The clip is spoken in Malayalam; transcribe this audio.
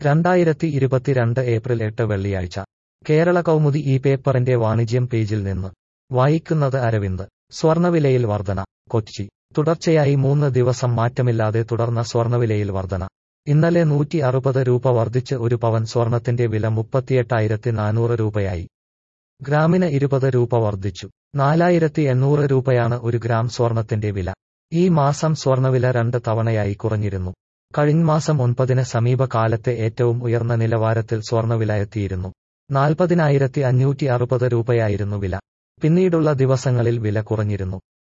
രണ്ടായിരത്തി ഇരുപത്തിരണ്ട് ഏപ്രിൽ എട്ട് വെള്ളിയാഴ്ച കേരള കൗമുദി ഈ പേപ്പറിന്റെ വാണിജ്യം പേജിൽ നിന്ന് വായിക്കുന്നത് അരവിന്ദ് സ്വർണവിലയിൽ വർധന കൊച്ചി തുടർച്ചയായി മൂന്ന് ദിവസം മാറ്റമില്ലാതെ തുടർന്ന സ്വർണവിലയിൽ വർധന ഇന്നലെ നൂറ്റി അറുപത് രൂപ വർദ്ധിച്ച് ഒരു പവൻ സ്വർണത്തിന്റെ വില മുപ്പത്തിയെട്ടായിരത്തി നാനൂറ് രൂപയായി ഗ്രാമിന് ഇരുപത് രൂപ വർദ്ധിച്ചു നാലായിരത്തി എണ്ണൂറ് രൂപയാണ് ഒരു ഗ്രാം സ്വർണത്തിന്റെ വില ഈ മാസം സ്വർണവില രണ്ട് തവണയായി കുറഞ്ഞിരുന്നു കഴിഞ്ഞ മാസം ഒൻപതിന് സമീപകാലത്തെ ഏറ്റവും ഉയർന്ന നിലവാരത്തിൽ സ്വർണവില എത്തിയിരുന്നു നാൽപ്പതിനായിരത്തി അഞ്ഞൂറ്റി അറുപത് രൂപയായിരുന്നു വില പിന്നീടുള്ള ദിവസങ്ങളിൽ വില കുറഞ്ഞിരുന്നു